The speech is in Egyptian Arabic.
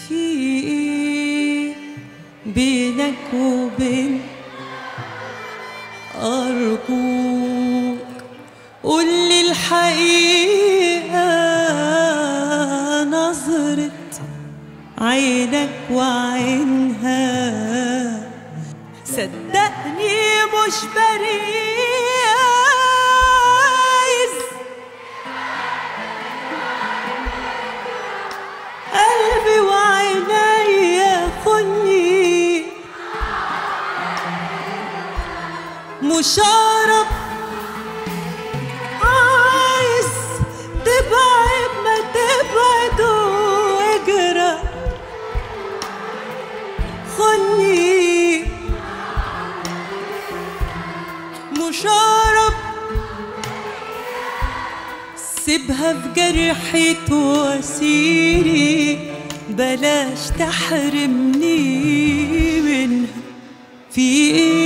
في ايه بينك وبين أرجوك قولي الحقيقة نظرة عينك وعينها صدقني مش بريئة عايز قلبي وعينيا خلي مشارب عايز تبعد ما تبعد واجرى خلي مشارب سيبها في جرحي تواسيري بلاش تحرمني منها في ايه